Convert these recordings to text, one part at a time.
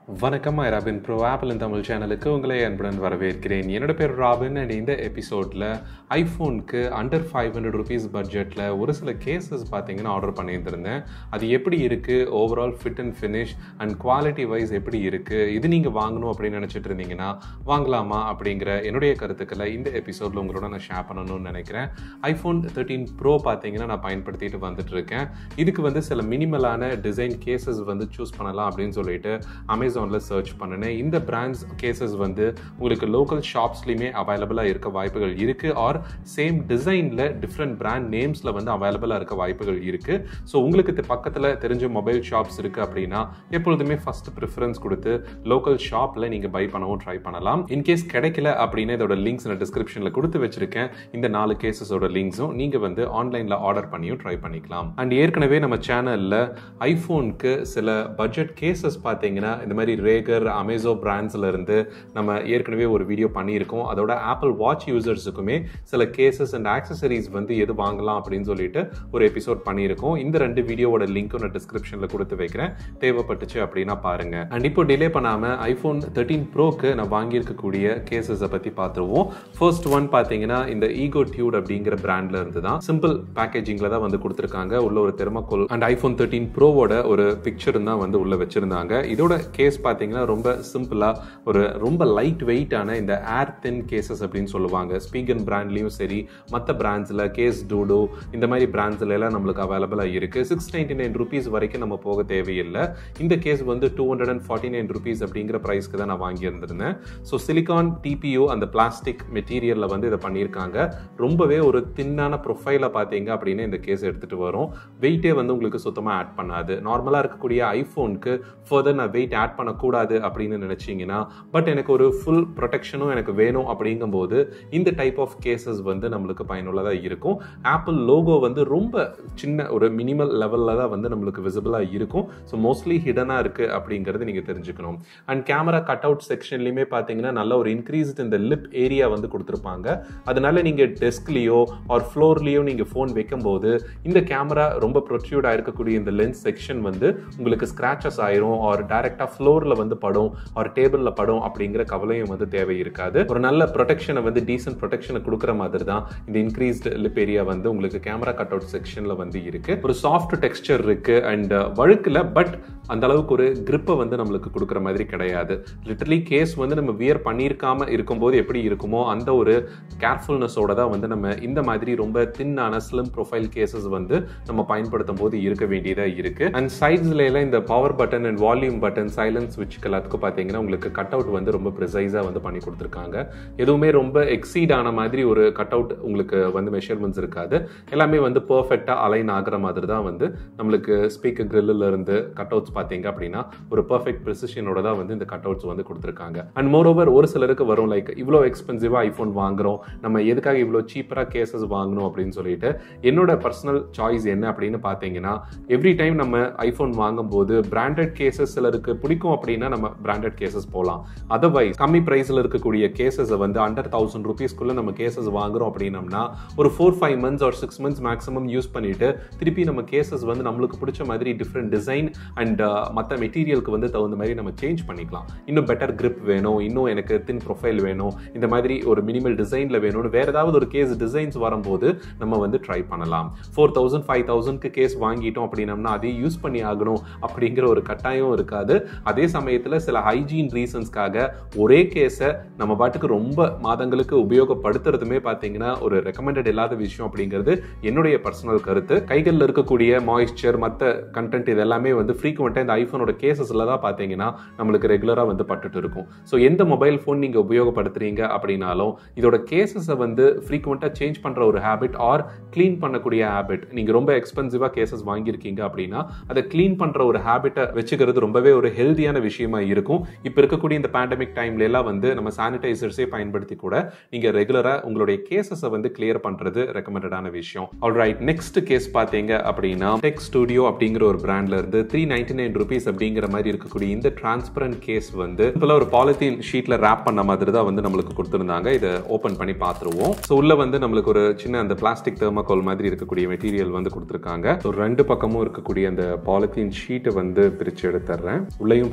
வணக்கம் I Robin bro Apple in Tamil சேனலுக்கு உங்களை அன்புடன் வரவேற்கிறேன் என்னோட பேர் ராபின் அண்ட் இந்த எபிசோடில் ஐஃபோனுக்கு அண்டர் ஃபைவ் ஹண்ட்ரட் ருபீஸ் பட்ஜெட்டில் ஒரு சில கேசஸ் பார்த்தீங்கன்னா ஆர்டர் பண்ணியிருந்திருந்தேன் அது எப்படி இருக்குது overall fit and finish and quality wise எப்படி இருக்குது இது நீங்கள் வாங்கணும் அப்படின்னு நினச்சிட்டு இருந்தீங்கன்னா வாங்கலாமா அப்படிங்கிற என்னுடைய கருத்துக்களை இந்த எபிசோடில் உங்களோட நான் ஷேர் பண்ணணும்னு நினைக்கிறேன் ஐஃபோன் தேர்ட்டீன் ப்ரோ பார்த்தீங்கன்னா நான் பயன்படுத்திட்டு வந்துட்டு இருக்கேன் இதுக்கு வந்து சில மினிமலான டிசைன் கேசஸ் வந்து சூஸ் பண்ணலாம் அப்படின்னு சொல்லிட்டு அமேசான் அமேசானில் சர்ச் பண்ணினேன் இந்த பிராண்ட்ஸ் கேசஸ் வந்து உங்களுக்கு லோக்கல் ஷாப்ஸ்லையுமே அவைலபிளாக இருக்க வாய்ப்புகள் இருக்குது ஆர் சேம் டிசைனில் டிஃப்ரெண்ட் பிராண்ட் நேம்ஸில் வந்து அவைலபிளாக இருக்க வாய்ப்புகள் இருக்குது ஸோ உங்களுக்கு பக்கத்தில் தெரிஞ்ச மொபைல் ஷாப்ஸ் இருக்குது அப்படின்னா எப்பொழுதுமே ஃபஸ்ட் ப்ரிஃபரன்ஸ் கொடுத்து லோக்கல் ஷாப்பில் நீங்கள் பை பண்ணவும் ட்ரை பண்ணலாம் இன்கேஸ் கிடைக்கல அப்படின்னா இதோட லிங்க்ஸ் நான் டிஸ்கிரிப்ஷனில் கொடுத்து வச்சிருக்கேன் இந்த நாலு கேசஸோட லிங்க்ஸும் நீங்கள் வந்து ஆன்லைனில் ஆர்டர் பண்ணியும் ட்ரை பண்ணிக்கலாம் அண்ட் ஏற்கனவே நம்ம சேனலில் ஐஃபோனுக்கு சில பட்ஜெட் கேசஸ் பார்த்தீங்கன்னா இந்த மாதிரி ரேகர் அமேசோ பிராண்ட்ஸில் இருந்து நம்ம ஏற்கனவே ஒரு வீடியோ பண்ணியிருக்கோம் அதோட ஆப்பிள் வாட்ச் யூசர்ஸுக்குமே சில கேசஸ் அண்ட் ஆக்சசரிஸ் வந்து எது வாங்கலாம் அப்படின்னு சொல்லிட்டு ஒரு எபிசோட் பண்ணியிருக்கோம் இந்த ரெண்டு வீடியோவோட லிங்க்கும் நான் டிஸ்கிரிப்ஷனில் கொடுத்து வைக்கிறேன் தேவைப்பட்டுச்சு அப்படின்னா பாருங்க அண்ட் இப்போ டிலே பண்ணாமல் ஐஃபோன் தேர்ட்டீன் ப்ரோக்கு நான் வாங்கியிருக்கக்கூடிய கேசஸை பற்றி பார்த்துருவோம் ஃபர்ஸ்ட் ஒன் பார்த்தீங்கன்னா இந்த ஈகோ டியூட் அப்படிங்கிற பிராண்ட்ல இருந்து தான் சிம்பிள் பேக்கேஜிங்கில் தான் வந்து கொடுத்துருக்காங்க உள்ள ஒரு தெர்மக்கோல் அண்ட் ஐஃபோன் தேர்ட்டீன் ப்ரோவோட ஒரு பிக்சர் தான் வந்து உள்ள வச்சிருந்தாங்க இதோட கேஸ் பார்த்தீங்கன்னா ரொம்ப சிம்பிளாக ஒரு ரொம்ப லைட் வெயிட்டான இந்த ஏர் தென் கேசஸ் அப்படின்னு சொல்லுவாங்க ஸ்பீகன் பிராண்ட்லேயும் சரி மற்ற பிராண்ட்ஸில் கேஸ் டூடோ இந்த மாதிரி பிராண்ட்ஸ்ல எல்லாம் நம்மளுக்கு அவைலபிளாக இருக்குது சிக்ஸ் நைன்டி நைன் ருபீஸ் வரைக்கும் நம்ம போக தேவையில்லை இந்த கேஸ் வந்து two hundred and forty nine rupees அப்படிங்கிற ப்ரைஸ்க்கு தான் நான் வாங்கியிருந்திருந்தேன் ஸோ சிலிகான் டிபிஓ அந்த பிளாஸ்டிக் மெட்டீரியலில் வந்து இதை பண்ணியிருக்காங்க ரொம்பவே ஒரு தின்னான ப்ரொஃபைலை பார்த்தீங்க அப்படின்னு இந்த கேஸ் எடுத்துகிட்டு வரும் வெயிட்டே வந்து உங்களுக்கு சுத்தமாக ஆட் பண்ணாது நார்மலாக இருக்கக்கூடிய ஐஃபோனுக்கு ஃபர்தர் நான் வெயிட் ஆட் பண்ணக்கூடாது அப்படின்னு நினச்சிங்கன்னா பட் எனக்கு ஒரு ஃபுல் ப்ரொடெக்ஷனும் எனக்கு வேணும் அப்படிங்கும்போது இந்த டைப் ஆஃப் கேசஸ் வந்து நம்மளுக்கு பயனுள்ளதாக இருக்கும் ஆப்பிள் லோகோ வந்து ரொம்ப சின்ன ஒரு மினிமல் லெவலில் தான் வந்து நம்மளுக்கு விசிபிளாக இருக்கும் ஸோ மோஸ்ட்லி ஹிடனாக இருக்குது அப்படிங்கிறது நீங்கள் தெரிஞ்சுக்கணும் அண்ட் கேமரா கட் அவுட் செக்ஷன்லையுமே பார்த்தீங்கன்னா நல்ல ஒரு இன்க்ரீஸ்ட் இந்த லிப் ஏரியா வந்து கொடுத்துருப்பாங்க அதனால நீங்கள் டெஸ்க்லேயோ ஆர் ஃப்ளோர்லேயோ நீங்கள் ஃபோன் வைக்கும்போது இந்த கேமரா ரொம்ப ப்ரொட்யூடாக இருக்கக்கூடிய இந்த லென்ஸ் செக்ஷன் வந்து உங்களுக்கு ஸ்க்ராச்சஸ் ஆயிரும் ஆர் டைரெக்டாக ஃப்ளோரில் வந்து படும் ஆர் டேபிளில் படும் அப்படிங்கிற கவலையும் வந்து தேவை இருக்காது ஒரு நல்ல ப்ரொடெக்ஷனை வந்து டீசென்ட் ப்ரொடெக்ஷனை கொடுக்குற மாதிரி தான் இந்த இன்க்ரீஸ்டு லிப் ஏரியா வந்து உங்களுக்கு கேமரா கட் அவுட் செக்ஷனில் வந்து இருக்கு ஒரு சாஃப்ட் டெக்ஸ்டர் இருக்கு அண்ட் வழுக்கல பட் அந்த அளவுக்கு ஒரு கிரிப்பை வந்து நம்மளுக்கு கொடுக்குற மாதிரி கிடையாது லிட்டரலி கேஸ் வந்து நம்ம வியர் பண்ணியிருக்காம இருக்கும்போது எப்படி இருக்குமோ அந்த ஒரு கேர்ஃபுல்னஸோட தான் வந்து நம்ம இந்த மாதிரி ரொம்ப தின்னான ஸ்லிம் ப்ரொஃபைல் கேசஸ் வந்து நம்ம பயன்படுத்தும் போது இருக்க வேண்டியதாக இருக்கு அண்ட் சைட்ஸ்ல எல்லாம் இந்த power button and volume button silence ஸ்விட்ச் எல்லாத்துக்கும் பார்த்தீங்கன்னா உங்களுக்கு கட் அவுட் வந்து ரொம்ப ப்ரிசைஸாக வந்து பண்ணி கொடுத்துருக்காங்க எதுவுமே ரொம்ப எக்ஸீட் ஆன மாதிரி ஒரு கட் அவுட் உங்களுக்கு வந்து மெஷர்மெண்ட்ஸ் இருக்காது எல்லாமே வந்து பர்ஃபெக்டாக அலைன் ஆகிற மாதிரி தான் வந்து நம்மளுக்கு ஸ்பீக்கர் கிரில்லில் இருந்து கட் அவுட்ஸ் பார்த்தீங்க அப்படின்னா ஒரு பர்ஃபெக்ட் ப்ரிசிஷனோட தான் வந்து இந்த கட் அவுட்ஸ் வந்து கொடுத்துருக்காங்க அண்ட் மோர் ஓவர் ஒரு சிலருக்கு வரும் லைக் இவ்வளோ எக்ஸ்பென்சிவாக ஐஃபோன் வாங்குறோம் நம்ம எதுக்காக இவ்வளோ சீப்பராக கேசஸ் வாங்கணும் அப்படின்னு சொல்லிட்டு என்னோட பர்சனல் சாய்ஸ் என்ன அப்படின்னு பார்த்தீங்கன்னா எவ்ரி டைம் நம்ம ஐஃபோன் வாங்கும்போது பிராண்டட் கேசஸ் சிலருக்கு பிடிக்கும் அப்படின்னா நம்ம பிராண்டட் கேசஸ் போகலாம் அதர்வைஸ் கம்மி ப்ரைஸில் இருக்கக்கூடிய கேசஸை வந்து அண்டர் தௌசண்ட் ருபீஸ்க்குள்ளே நம்ம கேசஸ் வாங்குறோம் அப்படின்னம்னா ஒரு four five months or six months maximum use பண்ணிட்டு திருப்பி நம்ம கேசஸ் வந்து நம்மளுக்கு பிடிச்ச மாதிரி டிஃப்ரெண்ட் டிசைன் அண்ட் மற்ற மெட்டீரியலுக்கு வந்து தகுந்த மாதிரி நம்ம சேஞ்ச் பண்ணிக்கலாம் இன்னும் பெட்டர் கிரிப் வேணும் இன்னும் எனக்கு தின் ப்ரொஃபைல் வேணும் இந்த மாதிரி ஒரு மினிமல் டிசைனில் வேணும்னு வேற ஏதாவது ஒரு கேஸ் டிசைன்ஸ் வரும்போது நம்ம வந்து ட்ரை பண்ணலாம் ஃபோர் தௌசண்ட் ஃபைவ் தௌசண்ட்க்கு கேஸ் வாங்கிட்டோம் அப்படின்னம்னா அதையும் யூஸ் பண்ணி ஆகணும் அப்படிங்கிற ஒரு கட்டாயம் இருக்காது அதே சமயத்தில் சில ஹைஜீன் ரீசன்ஸ்க்காக ஒரே கேஸை நம்ம பாட்டுக்கு ரொம்ப மாதங்களுக்கு உபயோகப்படுத்துறதுமே பார்த்தீங்கன்னா ஒரு ரெக்கமெண்டட் இல்லாத விஷயம் அப்படிங்கிறது என்னுடைய பர்சனல் கருத்து கைகளில் இருக்கக்கூடிய மாய்ஸ்சர் மற்ற கண்டென்ட் இது எல்லாமே வந்து ஃப்ரீக்வெண்ட்டாக இந்த ஐஃபோனோட கேசஸில் தான் பார்த்தீங்கன்னா நம்மளுக்கு ரெகுலராக வந்து பட்டுட்டு இருக்கும் ஸோ எந்த மொபைல் ஃபோன் நீங்கள் உபயோகப்படுத்துறீங்க அப்படின்னாலும் இதோட கேசஸை வந்து ஃப்ரீக்வெண்ட்டாக சேஞ்ச் பண்ணுற ஒரு ஹேபிட் ஆர் க்ளீன் பண்ணக்கூடிய ஹேபிட் நீங்கள் ரொம்ப எக்ஸ்பென்சிவாக கேசஸ் வாங்கியிருக்கீங்க அப்படின்னா அதை க்ளீன் பண்ணுற ஒரு ஹேபிட்டை வச்சுக்கிறது ரொம்பவே ஒரு ஹெல்தியான விஷயமா இருக்கும் இப்போ இருக்கக்கூடிய இந்த பேண்டமிக் டைம்ல எல்லாம் வந்து நம்ம சானிடைசர்ஸே பயன்படுத்தி கூட நீங்கள் ரெகுலராக உங்களுடைய கேசஸை வந்து கிளியர் பண்ணுறது ரெக்கமெண்டடான விஷயம் ஆல் ரைட் நெக்ஸ்ட் கேஸ் பார்த்தீங்க அப்படின்னா டெக் ஸ்டுடியோ அப்படிங்கிற ஒரு பிராண்ட்ல இருந்து த்ரீ நைன்டி நைன் ருபீஸ் அப்படிங்கிற மாதிரி இருக்கக்கூடிய இந்த டிரான்ஸ்பரண்ட் கேஸ் வந்து இப்போலாம் ஒரு பாலித்தீன் ஷீட்ல ரேப் பண்ண மாதிரி தான் வந்து நம்மளுக்கு கொடுத்துருந்தாங்க இதை ஓப்பன் பண்ணி பார்த்துருவோம் ஸோ உள்ள வந்து நம்மளுக்கு ஒரு சின்ன அந்த பிளாஸ்டிக் தெர்மாக்கோல் மாதிரி இருக்கக்கூடிய மெட்டீரியல் வந்து கொடுத்துருக்காங்க ஸோ ரெண்டு பக்கமும் இருக்கக்கூடிய அந்த பாலித்தீன் ஷீட்டை வந்து பிரித்து எடுத்துறேன் உள்ளேயும்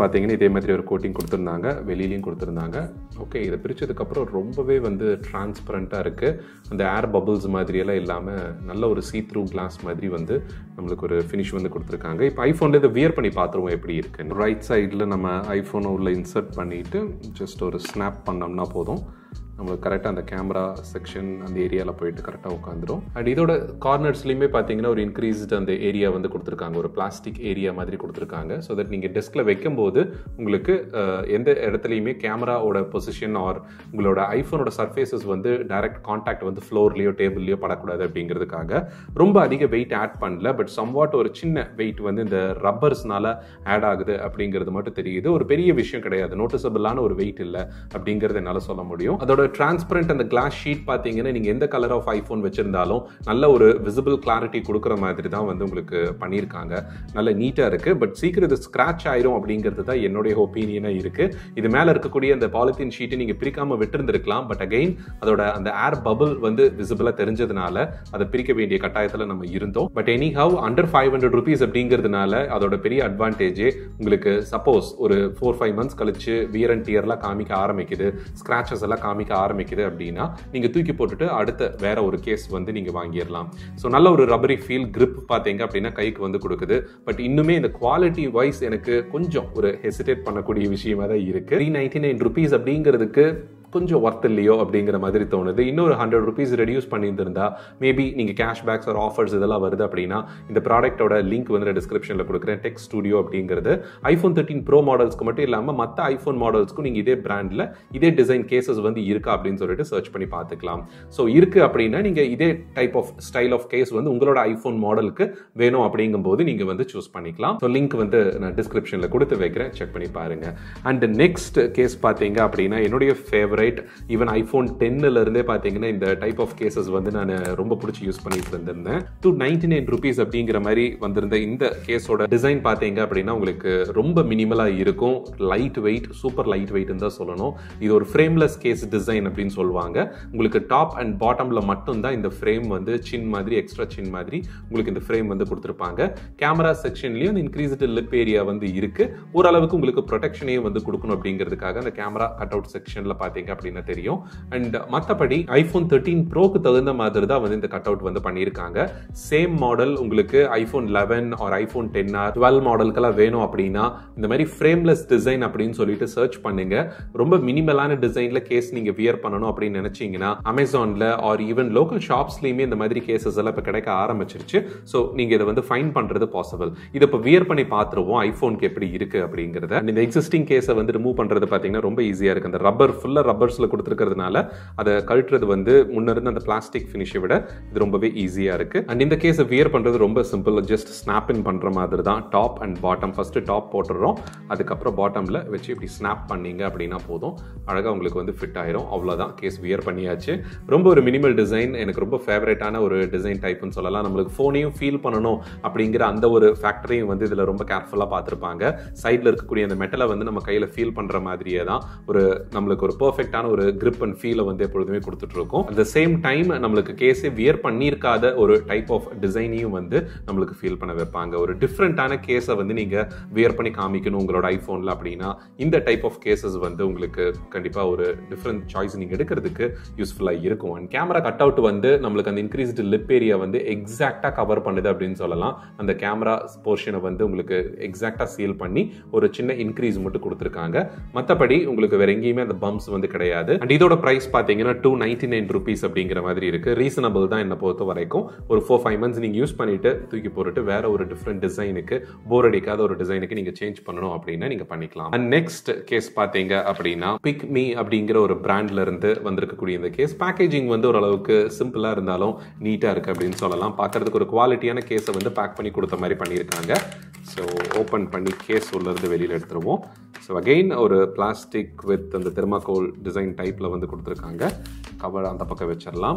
பார்த்தீங்கன்னா இதே மாதிரி ஒரு கோட்டிங் கொடுத்துருந்தாங்க வெளியிலையும் கொடுத்துருந்தாங்க ஓகே இதை பிரித்ததுக்கப்புறம் ரொம்பவே வந்து டிரான்ஸ்பரண்ட்டாக இருக்குது அந்த ஏர் பபுள்ஸ் மாதிரியெல்லாம் இல்லாமல் நல்ல ஒரு சீ த்ரூ கிளாஸ் மாதிரி வந்து நம்மளுக்கு ஒரு ஃபினிஷ் வந்து கொடுத்துருக்காங்க இப்போ ஐஃபோனில் இதை வியர் பண்ணி பார்த்துருவோம் எப்படி இருக்குன்னு ரைட் சைடில் நம்ம ஐஃபோனை உள்ள இன்சர்ட் பண்ணிவிட்டு ஜஸ்ட் ஒரு ஸ்னாப் பண்ணோம்னா போதும் நம்மளுக்கு கரெக்டாக அந்த கேமரா செக்ஷன் அந்த ஏரியாவில் போயிட்டு கரெக்டாக உட்காந்துரும் அண்ட் இதோட கார்னர்ஸ்லையுமே பார்த்தீங்கன்னா ஒரு இன்க்ரீஸ்டு அந்த ஏரியா வந்து கொடுத்துருக்காங்க ஒரு பிளாஸ்டிக் ஏரியா மாதிரி கொடுத்துருக்காங்க ஸோ தட் நீங்கள் டெஸ்கில் வைக்கும்போது உங்களுக்கு அஹ், எந்த இடத்துலையுமே கேமராவோட பொசிஷன் ஆர் உங்களோட ஐஃபோனோட சர்ஃபேசஸ் வந்து டைரக்ட் காண்டாக்ட் வந்து ஃப்ளோர்லேயோ டேபிள்லையோ படக்கூடாது அப்படிங்கிறதுக்காக ரொம்ப அதிக வெயிட் ஆட் பண்ணல பட் சம்வாட் ஒரு சின்ன வெயிட் வந்து இந்த ரப்பர்ஸ்னால ஆட் ஆகுது அப்படிங்கிறது மட்டும் தெரியுது ஒரு பெரிய விஷயம் கிடையாது நோட்டிசபிளான ஒரு வெயிட் இல்லை அப்படிங்கிறது என்னால் சொல்ல முடியும் அதோட டிரான்ஸ்பரண்ட் அந்த கிளாஸ் ஷீட் பார்த்தீங்கன்னா நீங்கள் எந்த கலர் ஆஃப் ஐஃபோன் வச்சிருந்தாலும் நல்ல ஒரு விசிபிள் கிளாரிட்டி கொடுக்குற மாதிரி தான் வந்து உங்களுக்கு பண்ணியிருக்காங்க நல்ல நீட்டாக இருக்குது பட் சீக்கிரம் இது ஸ்க்ராட்ச் ஆயிரும் அப்படிங்கிறது தான் என்னுடைய ஒப்பீனியனாக இருக்குது இது மேலே இருக்கக்கூடிய அந்த பாலித்தீன் ஷீட்டை நீங்கள் பிரிக்காமல் விட்டுருந்துருக்கலாம் பட் அகைன் அதோட அந்த ஏர் பபிள் வந்து விசிபிளாக தெரிஞ்சதுனால அதை பிரிக்க வேண்டிய கட்டாயத்தில் நம்ம இருந்தோம் but anyhow under five hundred rupees அப்படிங்கிறதுனால அதோட பெரிய அட்வான்டேஜே உங்களுக்கு சப்போஸ் ஒரு ஃபோர் ஃபைவ் மந்த்ஸ் கழிச்சு வியர் அண்ட் டியர்லாம் காமிக்க ஆரம்பிக்குது ஸ்க்ராச்சஸ் எல்லாம் காமிக்க ஆரம்பிக்குது அப்படின்னா நீங்கள் தூக்கி போட்டுட்டு அடுத்த வேற ஒரு கேஸ் வந்து நீங்கள் வாங்கிடலாம் ஸோ நல்ல ஒரு ரப்பரி ஃபீல் grip பார்த்தீங்க அப்படின்னா கைக்கு வந்து கொடுக்குது பட் இன்னுமே இந்த குவாலிட்டி வைஸ் எனக்கு கொஞ்சம் ஒரு ஹெசிடேட் பண்ணக்கூடிய விஷயமா தான் இருக்கு த்ரீ நைன்டி நைன் ருபீஸ் அப்படிங்கிறதுக்கு கொஞ்சம் ஒர்த் இல்லையோ அப்படிங்கிற மாதிரி தோணுது இன்னொரு ஹண்ட்ரட் ருபீஸ் ரெடியூஸ் பண்ணியிருந்திருந்தா மேபி நீங்கள் கேஷ்பேக்ஸ் ஆர் ஆஃபர்ஸ் இதெல்லாம் வருது அப்படின்னா இந்த ப்ராடக்ட்டோட லிங்க் வந்து நான் டிஸ்கிரிப்ஷனில் கொடுக்குறேன் டெக் ஸ்டுடியோ அப்படிங்கிறது ஐஃபோன் தேர்ட்டின் ப்ரோ மாடல்ஸ்க்கு மட்டும் இல்லாமல் மற்ற ஐஃபோன் மாடல்ஸ்க்கும் நீங்கள் இதே பிராண்டில் இதே டிசைன் கேசஸ் வந்து இருக்கா அப்படின்னு சொல்லிட்டு சர்ச் பண்ணி பார்த்துக்கலாம் ஸோ இருக்கு அப்படின்னா நீங்கள் இதே type of style of case வந்து உங்களோட ஐஃபோன் மாடலுக்கு வேணும் அப்படிங்கும்போது நீங்கள் வந்து சூஸ் பண்ணிக்கலாம் ஸோ லிங்க் வந்து நான் டிஸ்கிரிப்ஷனில் கொடுத்து வைக்கிறேன் செக் பண்ணி பாருங்க அண்ட் நெக்ஸ்ட் கேஸ் பார்த்தீங்க அப்படின்னா என்னுடைய ஃபேவரட் ஈவன் ஐஃபோன் டென்னில் இருந்தே பார்த்தீங்கன்னா இந்த டைப் ஆஃப் கேசஸ் வந்து நான் ரொம்ப பிடிச்சி யூஸ் பண்ணிட்டு இருந்திருந்தேன் டூ நைன்டி நைன் ருபீஸ் அப்படிங்கிற மாதிரி வந்திருந்த இந்த கேஸோட டிசைன் பார்த்தீங்க அப்படின்னா உங்களுக்கு ரொம்ப மினிமலாக இருக்கும் லைட் வெயிட் சூப்பர் லைட் வெயிட்னு தான் சொல்லணும் இது ஒரு ஃப்ரேம்லெஸ் கேஸ் டிசைன் அப்படின்னு சொல்லுவாங்க உங்களுக்கு டாப் அண்ட் பாட்டம்ல மட்டும்தான் இந்த ஃப்ரேம் வந்து சின் மாதிரி எக்ஸ்ட்ரா சின் மாதிரி உங்களுக்கு இந்த ஃப்ரேம் வந்து கொடுத்துருப்பாங்க கேமரா செக்ஷன்லயும் இந்த இன்க்ரீஸ்டு லிப் ஏரியா வந்து இருக்கு ஓரளவுக்கு உங்களுக்கு ப்ரொடெக்ஷனையும் வந்து கொடுக்கணும் அப்படிங்கிறதுக்காக அந்த கேமரா கட் அவுட் செக்ஷன்ல பாத்தீங்க அப்படின்னா தெரியும் அண்ட் மற்றபடி ஐஃபோன் தேர்ட்டீன் ப்ரோக்கு தகுந்த மாதிரி தான் வந்து இந்த கட் அவுட் வந்து பண்ணியிருக்காங்க சேம் மாடல் உங்களுக்கு iPhone eleven or iPhone ten or twelve மாடலுக்கெல்லாம் வேணும் அப்படின்னா இந்த மாதிரி ஃப்ரேம்லெஸ் டிசைன் அப்படின்னு சொல்லிட்டு சர்ச் பண்ணுங்க ரொம்ப மினிமலான டிசைன்ல கேஸ் நீங்க வியர் பண்ணணும் அப்படின்னு நினைச்சீங்கன்னா அமேசான்ல ஆர் ஈவன் லோக்கல் ஷாப்ஸ்லயுமே இந்த மாதிரி கேசஸ் எல்லாம் இப்போ கிடைக்க ஆரம்பிச்சிருச்சு ஸோ நீங்க இதை வந்து ஃபைன் பண்றது பாசிபிள் இதை இப்போ வியர் பண்ணி பார்த்துருவோம் ஐஃபோனுக்கு எப்படி இருக்கு அப்படிங்கிறத And இந்த எக்ஸிஸ்டிங் கேஸை வந்து ரிமூவ் பண்றது பார்த்தீங்கன்னா ரொம்ப ஈஸியா இருக்கு அந்த ரப்பர் ஃபுல்லா ரப்பர்ஸ்ல கொடுத்துருக்கிறதுனால அதை கழட்டுறது வந்து முன்ன இருந்த அந்த பிளாஸ்டிக் ஃபினிஷை விட இது ரொம்பவே ஈஸியா இருக்கு அண்ட் இந்த கேஸை வியர் பண்றது ரொம்ப சிம்பிள் ஜஸ்ட் ஸ்னாப் இன் பண்ற மாதிரி தான் top and bottom first top போட்டுடுறோம் அதுக்கப்புறம் பாட்டம்ல வச்சு இப்படி ஸ்னாப் பண்ணீங்க அப்படின்னா போதும் அழகா உங்களுக்கு வந்து ஃபிட் ஆயிரும் அவ்வளவுதான் கேஸ் வியர் பண்ணியாச்சு ரொம்ப ஒரு மினிமல் டிசைன் எனக்கு ரொம்ப ஃபேவரட்டான ஒரு டிசைன் டைப்னு சொல்லலாம் நம்மளுக்கு ஃபோனையும் ஃபீல் பண்ணணும் அப்படிங்கிற அந்த ஒரு ஃபேக்டரையும் வந்து இதில் ரொம்ப கேர்ஃபுல்லாக பார்த்துருப்பாங்க சைடில் இருக்கக்கூடிய அந்த மெட்டலை வந்து நம்ம கையில் ஃபீல் பண்ணுற மாதிரியே தான் ஒரு நம்மளுக்கு ஒரு பர்ஃபெக்டான ஒரு grip அண்ட் ஃபீலை வந்து எப்பொழுதுமே கொடுத்துட்டு இருக்கோம் அட் த சேம் டைம் நம்மளுக்கு கேஸே வியர் பண்ணியிருக்காத ஒரு டைப் ஆஃப் டிசைனையும் வந்து நம்மளுக்கு ஃபீல் பண்ண வைப்பாங்க ஒரு டிஃப்ரெண்ட்டான கேஸை வந்து நீங்கள் வியர் பண்ணி காமிக்கணும் உங்களோட ஐஃபோனில் அப்படின்னா இந்த டைப் ஆஃப் கேசஸ் வந்து உங்களுக்கு கண்டிப்பாக ஒரு டிஃப்ரெண்ட் சாய்ஸ் நீங்கள் எடுக்கிறதுக்கு யூஸ்ஃபுல்லாக இருக்கும் அண்ட் கேமரா கட் அவுட் வந்து நம்மளுக்கு அந்த இன்க்ரீஸ்டு லிப் ஏரியா வந்து எக்ஸாக்டாக கவர் பண்ணுது அப்படின்னு சொல்லலாம் அந்த கேமரா போர்ஷனை வந்து உங்களுக்கு எக்ஸாக்டாக சீல் பண்ணி ஒரு சின்ன இன்க்ரீஸ் மட்டும் கொடுத்துருக்காங்க மற்றபடி உங்களுக்கு வேற எங்கேயுமே அந்த பம்ப்ஸ் வந்து கிடையாது அண்ட் இதோட ப்ரைஸ் பார்த்தீங்கன்னா டூ நைன்டி நைன் ருபீஸ் அப்படிங்கிற மாதிரி இருக்கு ரீசனபிள் தான் என்னை பொறுத்த வரைக்கும் ஒரு ஃபோர் ஃபைவ் மந்த்ஸ் நீங்கள் யூஸ் பண்ணிட்டு தூக்கி போட்டுட்டு வேற ஒரு டிஃப்ரெண்ட் டிசைனுக்கு போர் அடிக்காத ஒரு டிசைனுக்கு நீங்கள் சேஞ்ச் பண்ணணும் அப்படின்னா நீங்கள் பண்ணிக்கலாம் அண்ட் நெக்ஸ்ட் கேஸ் பார்த்தீங்க அப்படின்னா பிக் மீ அப்படிங்கிற ஒரு பிராண்ட்ல இருந்து வந்திருக்கக்கூடிய இந்த கேஸ் பேக்கேஜிங் வந்து ஓரளவுக்கு சிம்பிளா இருந்தாலும் நீட்டா இருக்கு அப்படின்னு சொல்லலாம் பார்க்கறதுக்கு ஒரு குவாலிட்டியான கேஸை வந்து பேக் பண்ணி கொடுத்த மாதிரி பண்ணியிருக்காங்க ஸோ ஓப்பன் பண்ணி கேஸ் உள்ளிருந்து வெளியில் எடுத்துருவோம் ஸோ அகெயின் ஒரு பிளாஸ்டிக் வித் அந்த தெர்மாகோல் டிசைன் டைப்பில் வந்து கொடுத்துருக்காங்க கவர் அந்த பக்கம் வச்சிடலாம்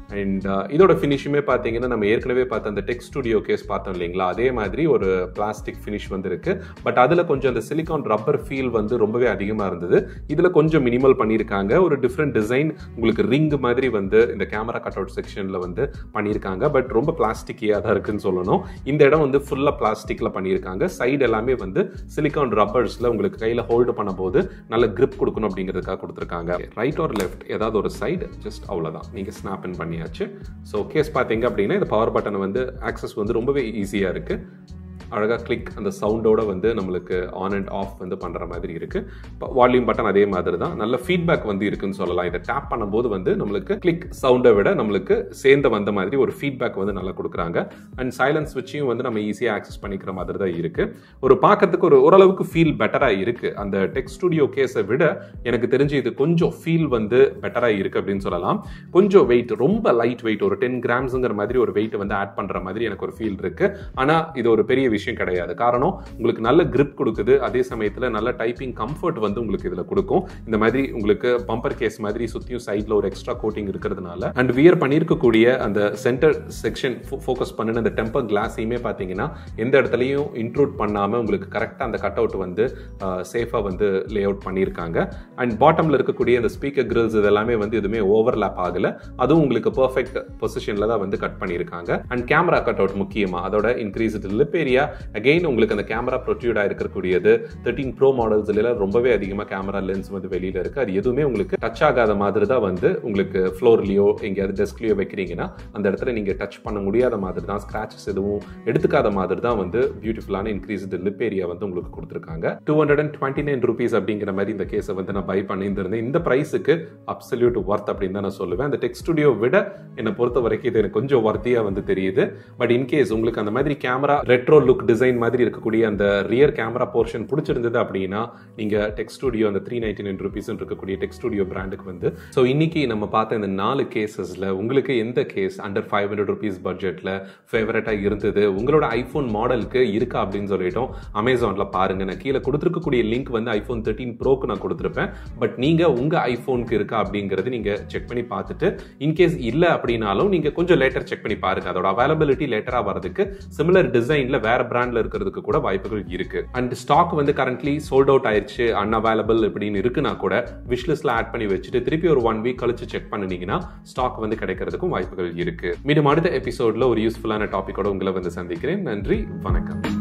அண்ட் இதோட ஃபினிஷுமே பார்த்தீங்கன்னா நம்ம ஏற்கனவே பார்த்த அந்த டெக் ஸ்டுடியோ கேஸ் பார்த்தோம் இல்லைங்களா அதே மாதிரி ஒரு பிளாஸ்டிக் ஃபினிஷ் வந்து இருக்கு பட் அதில் கொஞ்சம் அந்த சிலிகான் ரப்பர் ஃபீல் வந்து ரொம்பவே அதிகமாக இருந்தது இதில் கொஞ்சம் மினிமல் பண்ணியிருக்காங்க ஒரு டிஃப்ரெண்ட் டிசைன் உங்களுக்கு ரிங் மாதிரி வந்து இந்த கேமரா கட் அவுட் செக்ஷனில் வந்து பண்ணியிருக்காங்க பட் ரொம்ப பிளாஸ்டிக்கியாக தான் இருக்குன்னு சொல்லணும் இந்த இடம் வந்து ஃபுல்லாக பிளாஸ்டிக்கில் பண்ணியிருக்காங்க சைடு எல்லாமே வந்து சிலிகான் ரப்பர்ஸில் உங்களுக்கு கையில் ஹோல்டு பண்ணும்போது நல்ல கிரிப் கொடுக்கணும் அப்படிங்கிறதுக்காக கொடுத்துருக்காங்க ரைட் ஆர் லெஃப்ட் ஏதாவது ஒரு சைடு ஜஸ்ட் அவ்வளோதான் நீங்கள் ஸ்னாப் இன் பண்ணியாச்சு ஸோ கேஸ் பார்த்தீங்க அப்படின்னா இந்த பவர் பட்டனை வந்து ஆக்சஸ் வந்து ரொம்பவே ஈஸியாக இருக்குது அழகாக கிளிக் அந்த சவுண்டோட வந்து நம்மளுக்கு ஆன் அண்ட் ஆஃப் வந்து பண்ணுற மாதிரி இருக்குது வால்யூம் பட்டன் அதே மாதிரி தான் நல்ல ஃபீட்பேக் வந்து இருக்குன்னு சொல்லலாம் இதை டேப் பண்ணும்போது வந்து நம்மளுக்கு கிளிக் சவுண்டை விட நம்மளுக்கு சேர்ந்து வந்த மாதிரி ஒரு ஃபீட்பேக் வந்து நல்லா கொடுக்குறாங்க அண்ட் சைலன்ஸ் வச்சியும் வந்து நம்ம ஈஸியாக ஆக்சஸ் பண்ணிக்கிற மாதிரி தான் இருக்குது ஒரு பார்க்கறதுக்கு ஒரு ஓரளவுக்கு ஃபீல் பெட்டராக இருக்குது அந்த டெக் ஸ்டுடியோ கேஸை விட எனக்கு தெரிஞ்சு இது கொஞ்சம் ஃபீல் வந்து பெட்டராக இருக்குது அப்படின்னு சொல்லலாம் கொஞ்சம் வெயிட் ரொம்ப லைட் வெயிட் ஒரு டென் கிராம்ஸுங்கிற மாதிரி ஒரு வெயிட் வந்து ஆட் பண்ணுற மாதிரி எனக்கு ஒரு ஃபீல் இருக்குது ஆனால் இது ஒரு பெரிய விஷயம் கிடையாது காரணம் உங்களுக்கு நல்ல கிரிப் கொடுக்குது அதே சமயத்தில் நல்ல டைப்பிங் கம்ஃபர்ட் வந்து உங்களுக்கு இதில் கொடுக்கும் இந்த மாதிரி உங்களுக்கு பம்பர் கேஸ் மாதிரி சுற்றியும் சைடில் ஒரு எக்ஸ்ட்ரா கோட்டிங் இருக்கிறதுனால அண்ட் வியர் பண்ணியிருக்கக்கூடிய அந்த சென்டர் செக்ஷன் ஃபோக்கஸ் பண்ணின அந்த டெம்பர் கிளாஸையுமே பார்த்தீங்கன்னா எந்த இடத்துலையும் இன்க்ளூட் பண்ணாமல் உங்களுக்கு கரெக்டாக அந்த கட் அவுட் வந்து சேஃபாக வந்து லே அவுட் பண்ணியிருக்காங்க அண்ட் பாட்டமில் இருக்கக்கூடிய அந்த ஸ்பீக்கர் கிரில்ஸ் இதெல்லாமே வந்து எதுவுமே ஓவர்லேப் ஆகலை அதுவும் உங்களுக்கு பர்ஃபெக்ட் பொசிஷனில் தான் வந்து கட் பண்ணியிருக்காங்க அண்ட் கேமரா கட் அவுட் முக்கியமாக அதோட இன்க்ரீஸ் லிப் ஏரியா அகெயின் உங்களுக்கு அந்த கேமரா ப்ரொட்யூடாக இருக்கக்கூடியது தேர்ட்டின் ப்ரோ மாடல்ஸ்ல ரொம்பவே அதிகமாக கேமரா லென்ஸ் வந்து வெளியில் இருக்குது அது எதுவுமே உங்களுக்கு டச் ஆகாத மாதிரி தான் வந்து உங்களுக்கு ஃப்ளோர்லையோ எங்கேயாவது டெஸ்க்லையோ வைக்கிறீங்கன்னா அந்த இடத்துல நீங்கள் டச் பண்ண முடியாத மாதிரி தான் ஸ்க்ராச்சஸ் எதுவும் எடுத்துக்காத மாதிரி தான் வந்து பியூட்டிஃபுல்லான இன்க்ரீஸ்டு லிப் ஏரியா வந்து உங்களுக்கு கொடுத்துருக்காங்க two hundred and twenty nine rupees அப்படிங்கிற மாதிரி இந்த கேஸை வந்து நான் பை பண்ணியிருந்திருந்தேன் இந்த ப்ரைஸுக்கு அப்சல்யூட் ஒர்த் அப்படின்னு தான் நான் சொல்லுவேன் அந்த டெக் ஸ்டுடியோ விட என்னை பொறுத்த வரைக்கும் இது எனக்கு கொஞ்சம் ஒர்த்தியாக வந்து தெரியுது பட் இன்கேஸ் உங்களுக்கு அந்த மாதிரி கேமரா ரெட்ரோ லுக் டிசைன் மாதிரி இருக்கக்கூடிய அந்த ரியர் கேமரா போர்ஷன் பிடிச்சிருந்தது அப்படின்னா நீங்கள் டெக் ஸ்டுடியோ அந்த த்ரீ நைன்டி நைன் ருபீஸ் இருக்கக்கூடிய டெக் ஸ்டுடியோ பிராண்டுக்கு வந்து ஸோ இன்னைக்கு நம்ம பார்த்த இந்த நாலு கேசஸில் உங்களுக்கு எந்த case under five hundred rupees பட்ஜெட்டில் ஃபேவரட்டாக இருந்தது உங்களோட ஐஃபோன் மாடலுக்கு இருக்கா அப்படின்னு சொல்லிட்டோம் அமேசானில் பாருங்க நான் கீழே கொடுத்துருக்கக்கூடிய லிங்க் வந்து ஐஃபோன் தேர்ட்டின் ப்ரோக்கு நான் கொடுத்துருப்பேன் பட் நீங்கள் உங்கள் ஐஃபோனுக்கு இருக்கா அப்படிங்கிறது நீங்கள் செக் பண்ணி பார்த்துட்டு இன்கேஸ் இல்லை அப்படின்னாலும் நீங்கள் கொஞ்சம் லேட்டர் செக் பண்ணி பாருங்க அதோட அவைலபிலிட்டி லேட்டராக வரதுக்கு சிமிலர் டிசைனில் வேற பிராண்ட்ல இருக்கிறதுக்கு கூட வாய்ப்புகள் இருக்கு அண்ட் ஸ்டாக் வந்து கரண்ட்லி சோல்ட் அவுட் ஆயிடுச்சு அன்அவைலபிள் இப்படின்னு இருக்குன்னா கூட விஷ்லிஸ்ட்ல ஆட் பண்ணி வச்சுட்டு திருப்பி ஒரு ஒன் வீக் கழிச்சு செக் பண்ணினீங்கன்னா ஸ்டாக் வந்து கிடைக்கிறதுக்கும் வாய்ப்புகள் இருக்கு மீண்டும் அடுத்த எபிசோட்ல ஒரு யூஸ்ஃபுல்லான டாபிக்கோட உங்களை வந்து சந்திக்கிறேன் நன்றி வணக்கம்